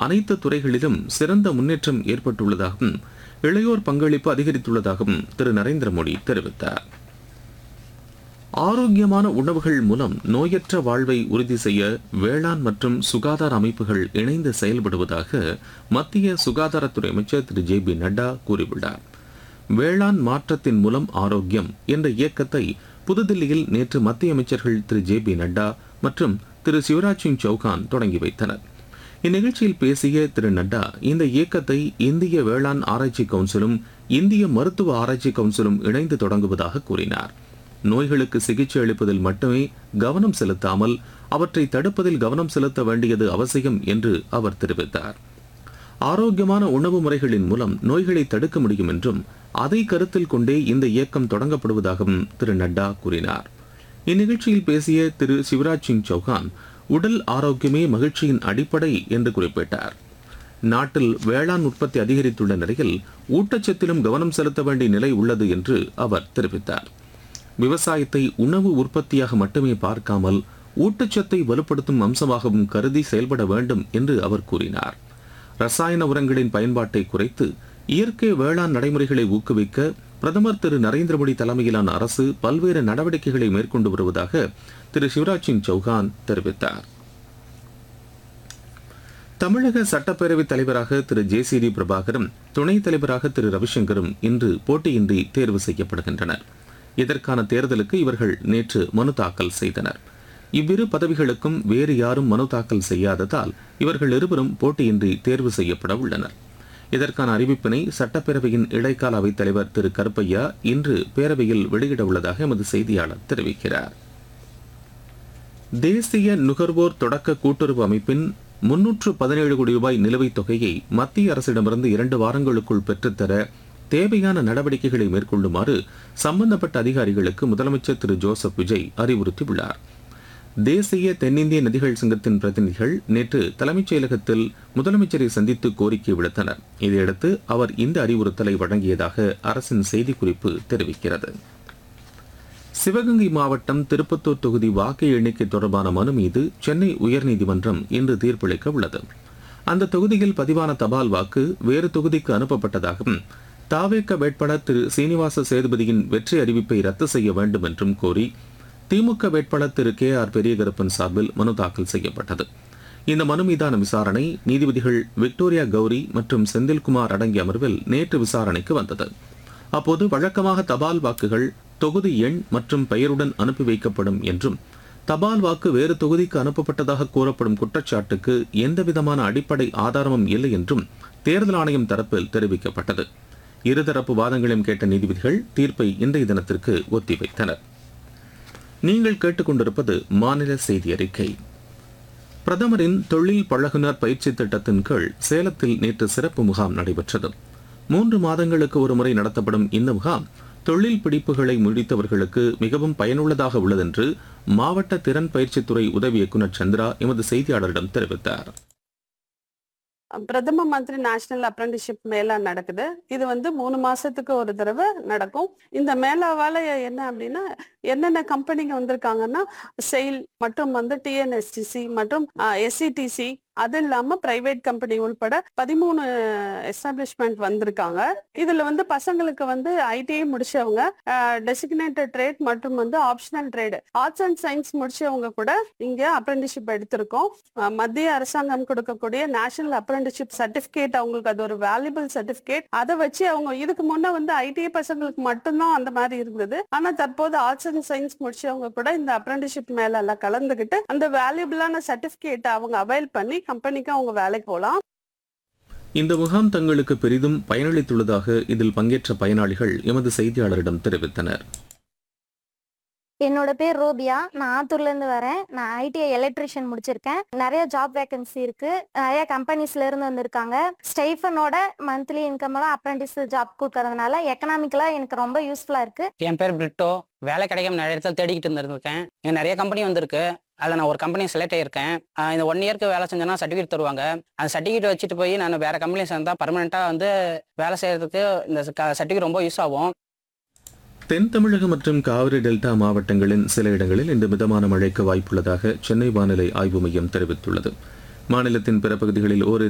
அனைத்து துறைகளிலும் சிறந்த முன்னேற்றம் ஏற்பட்டுள்ளதாகவும் இளையோர் பங்களிப்பு அதிகரித்துள்ளதாகவும் திரு நரேந்திர மோடி தெரிவித்தார் ஆரோக்கியமான உணவுகள் மூலம் நோயற்ற வாழ்வை உறுதி செய்ய வேளாண் மற்றும் சுகாதார அமைப்புகள் இணைந்து செயல்படுவதாக மத்திய சுகாதாரத்துறை அமைச்சர் திரு ஜே பி நட்டா கூறியுள்ளார் வேளாண் மாற்றத்தின் மூலம் ஆரோக்கியம் என்ற இயக்கத்தை புதுதில்லியில் நேற்று மத்திய அமைச்சர்கள் திரு ஜே பி நட்டா மற்றும் திரு சிவராஜ் சிங் சௌகான் தொடங்கி வைத்தனர் இந்நிகழ்ச்சியில் பேசிய திரு நட்டா இந்த இயக்கத்தை இந்திய வேளாண் ஆராய்ச்சி கவுன்சிலும் இந்திய மருத்துவ ஆராய்ச்சி கவுன்சிலும் இணைந்து தொடங்குவதாக கூறினார் நோய்களுக்கு சிகிச்சை அளிப்பதில் மட்டுமே கவனம் செலுத்தாமல் அவற்றை தடுப்பதில் கவனம் செலுத்த வேண்டியது அவசியம் என்று அவர் தெரிவித்தார் ஆரோக்கியமான உணவு முறைகளின் மூலம் நோய்களை தடுக்க முடியும் என்றும் அதை கருத்தில் கொண்டே இந்த இயக்கம் தொடங்கப்படுவதாகவும் திரு நட்டா கூறினார் இந்நிகழ்ச்சியில் பேசிய திரு சிவராஜ் சிங் சௌகான் உடல் ஆரோக்கியமே மகிழ்ச்சியின் அடிப்படை என்று குறிப்பிட்டார் நாட்டில் வேளாண் உற்பத்தி அதிகரித்துள்ள நிலையில் ஊட்டச்சத்திலும் கவனம் செலுத்த வேண்டிய நிலை உள்ளது என்று அவர் தெரிவித்தார் விவசாயத்தை உணவு உற்பத்தியாக மட்டுமே பார்க்காமல் ஊட்டச்சத்தை வலுப்படுத்தும் அம்சமாகவும் கருதி செயல்பட வேண்டும் என்று அவர் கூறினார் ரசாயன உரங்களின் பயன்பாட்டை குறைத்து இயற்கை வேளாண் நடைமுறைகளை ஊக்குவிக்க பிரதமர் திரு நரேந்திர மோடி தலைமையிலான அரசு பல்வேறு நடவடிக்கைகளை மேற்கொண்டு வருவதாக திரு சிவராஜ் சிங் சௌகான் தெரிவித்தார் தமிழக சட்டப்பேரவைத் தலைவராக திரு ஜே சி டி பிரபாகரும் துணைத் தலைவராக திரு ரவிசங்கரும் இன்று போட்டியின்றி தேர்வு செய்யப்படுகின்றனர் இதற்கான தேர்தலுக்கு இவர்கள் நேற்று மனு தாக்கல் செய்தனர் இவ்விரு பதவிகளுக்கும் வேறு யாரும் மனு தாக்கல் செய்யாததால் இவர்கள் இருவரும் போட்டியின்றி தேர்வு செய்யப்பட உள்ளனர் இதற்கான அறிவிப்பினை சட்டப்பேரவையின் இடைக்கால அவைத் தலைவர் திரு கருப்பையா இன்று பேரவையில் வெளியிட உள்ளதாக எமது செய்தியாளர் தெரிவிக்கிறார் தேசிய நுகர்வோர் தொடக்க கூட்டுறவு அமைப்பின் முன்னூற்று பதினேழு கோடி ரூபாய் நிலுவைத் தொகையை மத்திய அரசிடமிருந்து இரண்டு வாரங்களுக்குள் பெற்றுத்தர தேவையான நடவடிக்கைகளை மேற்கொள்ளுமாறு சம்பந்தப்பட்ட அதிகாரிகளுக்கு முதலமைச்சர் திரு ஜோசப் விஜய் அறிவுறுத்தியுள்ளார் தேசிய தென்னிந்திய நதிகள் சங்கத்தின் பிரதிநிதிகள் நேற்று தலைமைச் செயலகத்தில் முதலமைச்சரை சந்தித்து கோரிக்கை விடுத்தனர் இதையடுத்து அவர் இந்த அறிவுறுத்தலை வழங்கியதாக அரசின் செய்திக்குறிப்பு தெரிவிக்கிறது சிவகங்கை மாவட்டம் திருப்பத்தூர் தொகுதி வாக்கு எண்ணிக்கை தொடர்பான மனு மீது சென்னை உயர்நீதிமன்றம் இன்று தீர்ப்பளிக்க உள்ளது அந்த தொகுதியில் பதிவான தபால் வாக்கு வேறு தொகுதிக்கு அனுப்பப்பட்டதாகவும் தாவேக்க வேட்பாளர் திரு சீனிவாச சேதுபதியின் வெற்றி அறிவிப்பை ரத்து செய்ய வேண்டும் என்றும் கோரி திமுக வேட்பாளர் திரு கே ஆர் பெரியகருப்பன் சார்பில் மனு தாக்கல் செய்யப்பட்டது இந்த மனு மீதான விசாரணை நீதிபதிகள் விக்டோரியா கௌரி மற்றும் செந்தில்குமார் அடங்கிய அமர்வில் நேற்று விசாரணைக்கு வந்தது அப்போது வழக்கமாக தபால் வாக்குகள் தொகுதி எண் மற்றும் பெயருடன் அனுப்பி வைக்கப்படும் என்றும் தபால் வாக்கு வேறு தொகுதிக்கு அனுப்பப்பட்டதாக கூறப்படும் குற்றச்சாட்டுக்கு எந்தவிதமான அடிப்படை ஆதாரமும் இல்லை என்றும் தேர்தல் ஆணையம் தரப்பில் தெரிவிக்கப்பட்டது இருதரப்பு வாதங்களையும் கேட்ட நீதிபதிகள் தீர்ப்பை இன்றைய தினத்திற்கு ஒத்திவைத்தனர் நீங்கள் கேட்டுக்கொண்டிருப்பது மாநில செய்தி அறிக்கை பிரதமரின் தொழில் பழகுனர் பயிற்சி திட்டத்தின் கீழ் சேலத்தில் நேற்று சிறப்பு முகாம் நடைபெற்றது மூன்று மாதங்களுக்கு ஒரு முறை நடத்தப்படும் இந்த முகாம் தொழில் பிடிப்புகளை முடித்தவர்களுக்கு மிகவும் பயனுள்ளதாக உள்ளதென்று மாவட்ட திறன் பயிற்சித்துறை உதவி இயக்குநர் சந்திரா எமது செய்தியாளரிடம் தெரிவித்தார் பிரதம மந்திரி நேஷனல் அப்ரண்டிஷிப் மேளா நடக்குது இது வந்து மூணு மாசத்துக்கு ஒரு தடவை நடக்கும் இந்த மேளாவால என்ன அப்படின்னா என்னென்ன கம்பெனிங்க வந்திருக்காங்கன்னா செயில் மற்றும் வந்து டிஎன்எஸ்டிசி மற்றும் எஸ்சிடிசி அது இல்லாம பிரைவேட் கம்பெனி உள்பட பதிமூணு எஸ்டாப்ளிஷ்மெண்ட் வந்திருக்காங்க இதுல வந்து பசங்களுக்கு வந்து ஐடிஐ முடிச்சவங்க டெசிக்னேட்டட் ட்ரேட் மற்றும் வந்து optional trade arts and science முடிச்சவங்க கூட இங்க அப்ரண்டிஷிப் எடுத்திருக்கோம் அஹ் மத்திய அரசாங்கம் கொடுக்கக்கூடிய நேஷனல் அப்ரண்டிஷிப் சர்டிபிகேட் அவங்களுக்கு அது ஒரு வேல்யூபிள் சர்டிபிகேட் அதை வச்சு அவங்க இதுக்கு முன்ன வந்து ஐடிஐ பசங்களுக்கு மட்டும்தான் அந்த மாதிரி இருந்தது ஆனா தற்போது ஆர்ட்ஸ் அண்ட் சயின்ஸ் முடிச்சவங்க கூட இந்த அப்ரண்டிஷிப் மேல எல்லாம் கலந்துகிட்டு அந்த வேல்யூபிளான சர்டிபிகேட்டை அவங்க அவைல் பண்ணி கம்பெனிக்கு அவங்க வேலைக்கு போகலாம் இந்த முகாம் தங்களுக்கு பெரிதும் பயனளித்துள்ளதாக இதில் பங்கேற்ற பயனாளிகள் எமது செய்தியாளரிடம் தெரிவித்தனர் என்னோட பேர் ரோபியா நான் ஆத்தூர்ல இருந்து வரேன் நான் ஐடிஐ எலக்ட்ரிஷியன் முடிச்சிருக்கேன் நிறைய ஜாப் வேகன்சி இருக்கு நிறைய கம்பெனிஸ்ல இருந்து வந்திருக்காங்க ஸ்டைஃபனோட மந்த்லி இன்கம் எல்லாம் அப்ரண்டிஸ் ஜாப் கொடுக்கறதுனால எக்கனாமிக்கலா எனக்கு ரொம்ப யூஸ்ஃபுல்லா இருக்கு என் பேர் பிரிட்டோ வேலை கிடைக்காம நிறைய இடத்துல தேடிக்கிட்டு இருந்திருக்கேன் இங்கே நிறைய கம்பெனி வந்திருக்கு அதில் நான் ஒரு கம்பெனி செலக்ட் ஆயிருக்கேன் ஆஹ் இந்த ஒன் இயர்க்கு வேலை செஞ்சேன்னா சர்டிஃபிகேட் தருவாங்க அந்த சர்டிஃபிகேட் வச்சுட்டு போய் நான் வேற கம்பெனி சேர்ந்தா பர்மனெண்ட்டாக வந்து வேலை செய்யறதுக்கு இந்த சர்டிஃபிகேட் ரொம்ப யூஸ் ஆகும் தென் தமிழகம் மற்றும் காவிரி டெல்டா மாவட்டங்களின் சில இடங்களில் இன்று மிதமான மழைக்கு வாய்ப்புள்ளதாக சென்னை வானிலை ஆய்வு மையம் தெரிவித்துள்ளது மாநிலத்தின் பிற பகுதிகளில் ஓரிரு